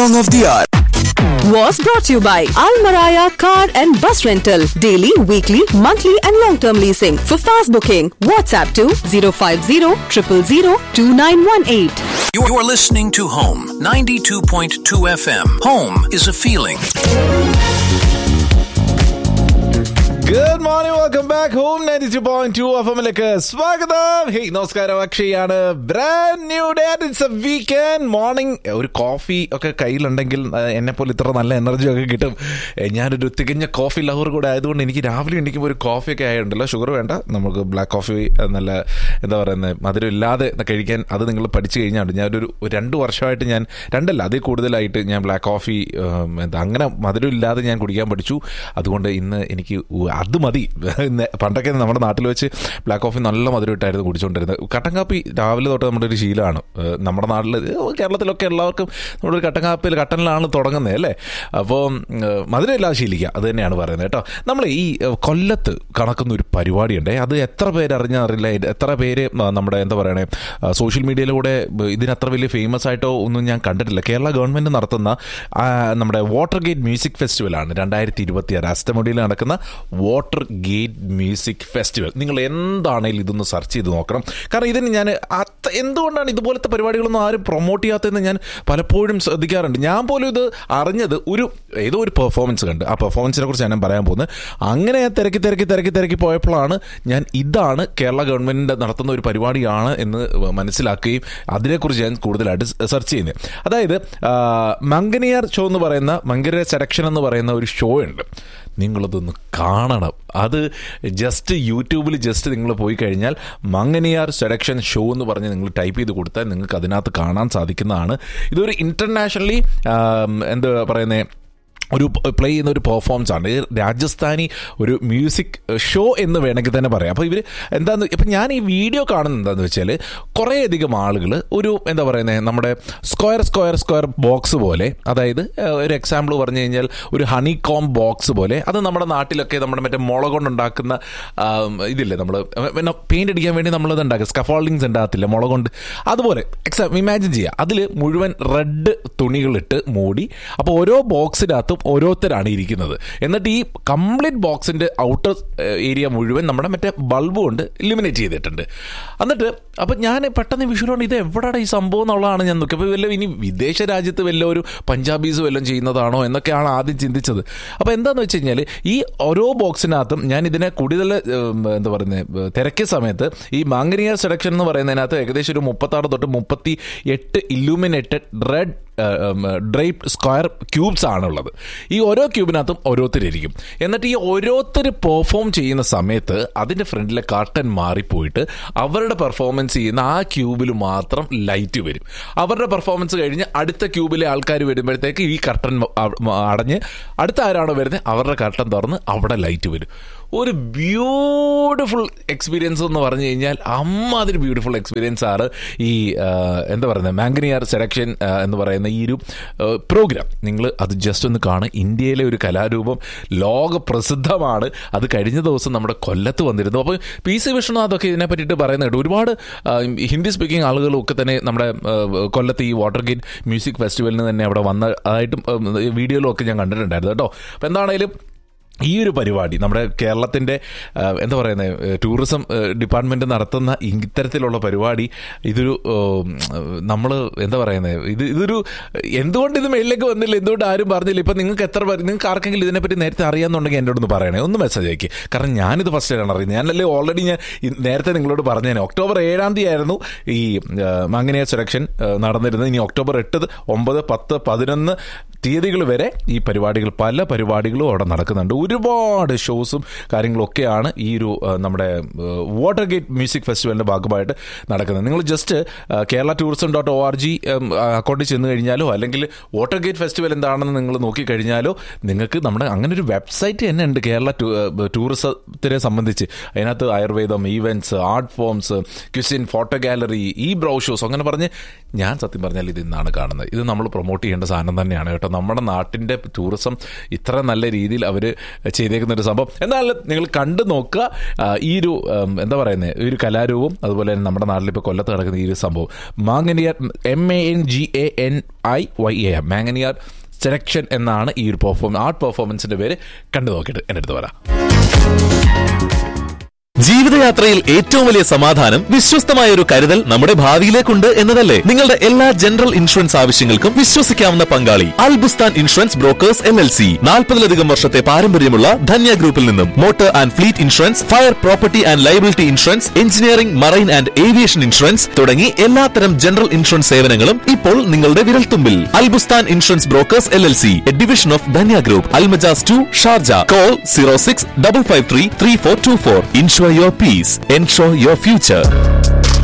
Song of the Hour. was brought to you by Almaraya Car and Bus Rental. Daily, weekly, monthly, and long term leasing. For fast booking, WhatsApp to 050 000 2918. You're, you're listening to Home 92.2 FM. Home is a feeling. Good morning welcome back home ninety two point two F എമ്മിലേക്ക് സ്വാഗതം hey നമസ്കാരം അക്ഷയാണ് brand new day it's a weekend morning ഒരു coffee ഒക്കെ കയ്യിലുണ്ടെങ്കിൽ എന്നെ പോലെ ഇത്ര നല്ല എനർജി ഒക്കെ കിട്ടും ഏ, ഞാനൊരു തികഞ്ഞ കോഫി ലവർ കൂടെ ആയതുകൊണ്ട് എനിക്ക് രാവിലെ എണീക്കുമ്പോൾ ഒരു കോഫി ഒക്കെ ആയിട്ടുണ്ടല്ലോ ഷുഗർ വേണ്ട നമുക്ക് ബ്ലാക്ക് കോഫി ഏ, നല്ല എന്താ പറയുന്നത് മധുരം ഇല്ലാതെ കഴിക്കാൻ അത് നിങ്ങൾ പഠിച്ചു കഴിഞ്ഞാൽ ഞാനൊരു ഒരു രണ്ട് വർഷമായിട്ട് ഞാൻ രണ്ടല്ല അതിൽ കൂടുതലായിട്ട് ഞാൻ ബ്ലാക്ക് കോഫി ഏം, എന്താ അങ്ങനെ മധുരം ഇല്ലാതെ ഞാൻ കുടിക്കാൻ പഠിച്ചു അതുകൊണ്ട് ഇന്ന് എനിക്ക് ഉ- അത് മതി ഇന്ന് പണ്ടൊക്കെ നമ്മുടെ നാട്ടിൽ വെച്ച് ബ്ലാക്ക് കോഫി നല്ല മധുരം ഇട്ടായിരുന്നു കുടിച്ചുകൊണ്ടിരുന്നത് കട്ടൻ കാപ്പി രാവിലെ തൊട്ട് നമ്മുടെ ഒരു ശീലമാണ് ഏഹ് നമ്മുടെ നാട്ടിൽ ഏഹ് കേരളത്തിലൊക്കെ എല്ലാവർക്കും നമ്മുടെ ഒരു കട്ടൻ കാപ്പിയിൽ കട്ടനിലാണ് തുടങ്ങുന്നത് അല്ലേ അപ്പോൾ മധുരം ഇല്ലാതെ ശീലിക്കുക അത് തന്നെയാണ് പറയുന്നത് കേട്ടോ നമ്മൾ ഈ ഏഹ്, കൊല്ലത്ത് കണക്കുന്ന ഒരു പരിപാടിയുണ്ട് അത് എത്ര പേര് അറിഞ്ഞറിയില്ല എത്ര പേര് ആ, നമ്മുടെ എന്താ പറയണേ ആ, സോഷ്യൽ മീഡിയയിലൂടെ ഇതിന് അത്ര വലിയ ഫേമസ് ആയിട്ടോ ഒന്നും ഞാൻ കണ്ടിട്ടില്ല കേരള ഗവൺമെന്റ് നടത്തുന്ന ആ, നമ്മുടെ വാട്ടർ ഗേറ്റ് മ്യൂസിക് ഫെസ്റ്റിവലാണ് രണ്ടായിരത്തി ഇരുപത്തി ആറ് അസ്റ്റമുടിയിൽ നടക്കുന്ന വാട്ടർ ഗേറ്റ് മ്യൂസിക് ഫെസ്റ്റിവൽ നിങ്ങൾ എന്താണേലും ഇതൊന്ന് സെർച്ച് ചെയ്ത് നോക്കണം കാരണം ഇതിന് ഞാൻ അത്ത എന്തുകൊണ്ടാണ് ഇതുപോലത്തെ പരിപാടികളൊന്നും ആരും പ്രൊമോട്ട് ചെയ്യാത്തതെന്ന് ഞാൻ പലപ്പോഴും ശ്രദ്ധിക്കാറുണ്ട് ഞാൻ പോലും ഇത് അറിഞ്ഞത് ഒരു ഏതോ ഒരു പെർഫോമൻസ് കണ്ട് ആ പെർഫോമൻസിനെ കുറിച്ച് ഞാൻ പറയാൻ പോകുന്നത് അങ്ങനെ ഞാൻ തിരക്കി തിരക്കി തിരക്കി തിരക്കി പോയപ്പോഴാണ് ഞാൻ ഇതാണ് കേരള ഗവൺമെന്റിന്റെ നടത്തുന്ന ഒരു പരിപാടിയാണ് എന്ന് മനസ്സിലാക്കുകയും അതിനെക്കുറിച്ച് ഞാൻ കൂടുതലായിട്ട് സെർച്ച് ചെയ്യുന്നത് അതായത് ആ, മംഗനിയാർ ഷോ എന്ന് പറയുന്ന മംഗനിയർ സെലക്ഷൻ എന്ന് പറയുന്ന ഒരു ഷോ ഉണ്ട് നിങ്ങളതൊന്ന് കാണണം അത് ജസ്റ്റ് യൂട്യൂബിൽ ജസ്റ്റ് നിങ്ങൾ പോയി കഴിഞ്ഞാൽ മംഗനിയാർ സെലക്ഷൻ ഷോ എന്ന് പറഞ്ഞ് നിങ്ങൾ ടൈപ്പ് ചെയ്ത് കൊടുത്താൽ നിങ്ങൾക്ക് അതിനകത്ത് കാണാൻ സാധിക്കുന്നതാണ് ഇതൊരു ഇന്റർനാഷണലി എന്താ പറയുന്നത് ഒരു പ്ലേ ചെയ്യുന്ന ഒരു പെർഫോമൻസ് ആണ് ഇത് രാജസ്ഥാനി ഒരു മ്യൂസിക് ഷോ എന്ന് വേണമെങ്കിൽ തന്നെ പറയാം അപ്പോൾ ഇവർ എന്താന്ന് ഇപ്പം ഞാൻ ഈ വീഡിയോ കാണുന്നത് എന്താന്ന് വെച്ചാൽ കുറേയധികം ആളുകൾ ഒരു എന്താ പറയുന്നത് നമ്മുടെ സ്ക്വയർ സ്ക്വയർ സ്ക്വയർ ബോക്സ് പോലെ അതായത് ഏഹ്, ഒരു എക്സാമ്പിൾ പറഞ്ഞു കഴിഞ്ഞാൽ ഒരു ഹണി കോം ബോക്സ് പോലെ അത് നമ്മുടെ നാട്ടിലൊക്കെ നമ്മുടെ മറ്റേ മുള കൊണ്ടുണ്ടാക്കുന്ന ആം, ഇതില്ലേ നമ്മൾ പിന്നെ പെയിന്റ് അടിക്കാൻ വേണ്ടി നമ്മളത് ഉണ്ടാക്കുക സ്കഫോൾഡിങ്സ് ഉണ്ടാകത്തില്ല മുള കൊണ്ട് അതുപോലെ എക്സാം ഇമാജിൻ ചെയ്യുക അതിൽ മുഴുവൻ റെഡ് തുണികളിട്ട് മൂടി അപ്പോൾ ഓരോ ബോക്സിനകത്തും ഓരോരുത്തരാണ് ഇരിക്കുന്നത് എന്നിട്ട് ഈ കംപ്ലീറ്റ് ബോക്സിന്റെ ഔട്ടർ ഏരിയ മുഴുവൻ നമ്മുടെ മറ്റേ ബൾബ് കൊണ്ട് ഇലിമിനേറ്റ് ചെയ്തിട്ടുണ്ട് എന്നിട്ട് അപ്പം ഞാൻ പെട്ടെന്ന് വിഷുവാണ് ഇത് എവിടെയാണ് ഈ സംഭവം എന്നുള്ളതാണ് ഞാൻ നോക്കി അപ്പോൾ വല്ല ഇനി വിദേശ രാജ്യത്ത് വല്ല ഒരു പഞ്ചാബീസ് വല്ലതും ചെയ്യുന്നതാണോ എന്നൊക്കെയാണ് ആദ്യം ചിന്തിച്ചത് അപ്പോൾ എന്താണെന്ന് വെച്ച് കഴിഞ്ഞാൽ ഈ ഓരോ ബോക്സിനകത്തും ഞാൻ ഇതിനെ കൂടുതൽ ഉം, എന്താ പറയുന്നത് തിരക്കിയ സമയത്ത് ഈ മാംഗനിയർ സെലക്ഷൻ എന്ന് പറയുന്നതിനകത്ത് ഏകദേശം ഒരു മുപ്പത്താറ് തൊട്ട് മുപ്പത്തി എട്ട് illuminated red drape square cubes ആണുള്ളത് ഈ ഓരോ ക്യൂബിനകത്തും ഓരോരുത്തരിയിരിക്കും എന്നിട്ട് ഈ ഓരോരുത്തർ പെർഫോം ചെയ്യുന്ന സമയത്ത് അതിൻ്റെ ഫ്രണ്ടിലെ കർട്ടൻ മാറിപ്പോയിട്ട് അവരുടെ പെർഫോമൻസ് ചെയ്യുന്ന ആ ക്യൂബിൽ മാത്രം ലൈറ്റ് വരും അവരുടെ പെർഫോമൻസ് കഴിഞ്ഞ് അടുത്ത ക്യൂബിലെ ആൾക്കാർ വരുമ്പോഴത്തേക്ക് ഈ കർട്ടൻ അടഞ്ഞ് അടുത്ത ആരാണോ വരുന്നത് അവരുടെ കർട്ടൻ തുറന്ന് അവിടെ ലൈറ്റ് വരും ഒരു ബ്യൂട്ടിഫുൾ എക്സ്പീരിയൻസ് എന്ന് പറഞ്ഞു കഴിഞ്ഞാൽ അമ്മാതിരി ബ്യൂട്ടിഫുൾ എക്സ്പീരിയൻസ് ആണ് ഈ ആ, എന്താ പറയുന്നത് മാംഗനിയാർ സെലക്ഷൻ ആ, എന്ന് പറയുന്ന ഈ ഒരു പ്രോഗ്രാം നിങ്ങൾ അത് ജസ്റ്റ് ഒന്ന് കാണുക ഇന്ത്യയിലെ ഒരു കലാരൂപം ലോക പ്രസിദ്ധമാണ് അത് കഴിഞ്ഞ ദിവസം നമ്മുടെ കൊല്ലത്ത് വന്നിരുന്നു അപ്പോൾ പി സി വിഷ്ണുനാഥൊക്കെ ഇതിനെ പറ്റിയിട്ട് പറയുന്നത് കേട്ടു ഒരുപാട് ആ, ഹിന്ദി സ്പീക്കിംഗ് ആളുകളും ഒക്കെ തന്നെ നമ്മുടെ ആ, കൊല്ലത്ത് ഈ വാട്ടർ ഗേറ്റ് മ്യൂസിക് ഫെസ്റ്റിവലിന് തന്നെ അവിടെ വന്ന അതായിട്ടും വീഡിയോയിലും ഒക്കെ ഞാൻ കണ്ടിട്ടുണ്ടായിരുന്നു കേട്ടോ അപ്പോൾ എന്താണേലും ഈ ഒരു പരിപാടി നമ്മുടെ കേരളത്തിൻ്റെ ആ, എന്താ പറയുന്നത് ടൂറിസം ഡിപ്പാർട്ട്മെൻറ്റ് നടത്തുന്ന ഇത്തരത്തിലുള്ള പരിപാടി ഇതൊരു നമ്മൾ എന്താ പറയുന്നത് ഇത് ഇതൊരു എന്തുകൊണ്ട് ഇത് മേളിലേക്ക് വന്നില്ല എന്തുകൊണ്ട് ആരും പറഞ്ഞില്ല ഇപ്പം നിങ്ങൾക്ക് എത്ര പേര് നിങ്ങൾക്ക് ആർക്കെങ്കിലും ഇതിനെപ്പറ്റി നേരത്തെ അറിയാമെന്നുണ്ടെങ്കിൽ എന്നോട് ഒന്ന് പറയണേ ഒന്ന് മെസ്സേജ് അയക്കി കാരണം ഞാനിത് ഫസ്റ്റ് ആയിട്ടാണ് അറിയുന്നത് ഞാനല്ലേ ഓൾറെഡി ഞാൻ ഇ- നേരത്തെ നിങ്ങളോട് പറഞ്ഞേനെ ഒക്ടോബർ ഏഴാം തീയതി ആയിരുന്നു ഈ മാങ്ങനിയ സെലക്ഷൻ നടന്നിരുന്നത് ഇനി ഒക്ടോബർ എട്ട് ഒമ്പത് പത്ത് പതിനൊന്ന് തീയതികൾ വരെ ഈ പരിപാടികൾ പല പരിപാടികളും അവിടെ നടക്കുന്നുണ്ട് ഒരുപാട് ഷോസും കാര്യങ്ങളൊക്കെയാണ് ഈ ഒരു ആ, നമ്മുടെ വാട്ടർ ഗേറ്റ് മ്യൂസിക് ഫെസ്റ്റിവലിന്റെ ഭാഗമായിട്ട് നടക്കുന്നത് നിങ്ങൾ just Kerala tourism dot O R G അക്കൗണ്ടിൽ ചെന്ന് കഴിഞ്ഞാലോ അല്ലെങ്കിൽ വാട്ടർ ഗേറ്റ് ഫെസ്റ്റിവൽ എന്താണെന്ന് നിങ്ങൾ നോക്കിക്കഴിഞ്ഞാലോ നിങ്ങൾക്ക് നമ്മുടെ അങ്ങനെ ഒരു വെബ്സൈറ്റ് തന്നെ ഉണ്ട് കേരള ടൂ- ആ, ടൂറിസത്തിനെ സംബന്ധിച്ച് അതിനകത്ത് ആയുർവേദം events art forms cuisine photo gallery ഈ ബ്രൗഷോസ് അങ്ങനെ പറഞ്ഞ് ഞാൻ സത്യം പറഞ്ഞാൽ ഇത് ഇന്നാണ് കാണുന്നത് ഇത് നമ്മൾ പ്രൊമോട്ട് ചെയ്യേണ്ട സാധനം തന്നെയാണ് കേട്ടോ നമ്മുടെ നാട്ടിൻ്റെ ടൂറിസം ഇത്ര നല്ല രീതിയിൽ അവർ ചെയ്തേക്കുന്ന ഒരു സംഭവം എന്നാലും നിങ്ങൾ കണ്ടു നോക്കുക ആ, ഈ ഒരു ഉം, എന്താ പറയുന്നത് ഈ ഒരു കലാരൂപം അതുപോലെ തന്നെ നമ്മുടെ നാട്ടിൽ ഇപ്പോൾ കൊല്ലത്ത് നടക്കുന്ന ഈ ഒരു സംഭവം Manganiyar M A N G A N I Y A Manganiyar selection എന്നാണ് ഈ ഒരു പെർഫോമൻസ് ആർട്ട് പെർഫോമൻസിന്റെ പേര് കണ്ടു നോക്കിയിട്ട് എൻ്റെ അടുത്ത് വരാം ജീവിതയാത്രയിൽ ഏറ്റവും വലിയ സമാധാനം വിശ്വസ്തമായ ഒരു കരുതൽ നമ്മുടെ ഭാവിയിലേക്കുണ്ട് എന്നതല്ലേ നിങ്ങളുടെ എല്ലാ ജനറൽ ഇൻഷുറൻസ് ആവശ്യങ്ങൾക്കും വിശ്വസിക്കാവുന്ന പങ്കാളി Albustan insurance brokers L L C നാൽപ്പതിലധികം വർഷത്തെ പാരമ്പര്യമുള്ള ധന്യ ഗ്രൂപ്പിൽ നിന്നും motor and fleet insurance fire property and liability insurance engineering marine and aviation insurance തുടങ്ങി എല്ലാത്തരം ജനറൽ ഇൻഷുറൻസ് സേവനങ്ങളും ഇപ്പോൾ നിങ്ങളുടെ വിരൽത്തുമ്പിൽ Albustan insurance brokers L L C a division of Dhanya group Almajaz two Sharjah call zero six double five three three four two four insure your peace ensure your future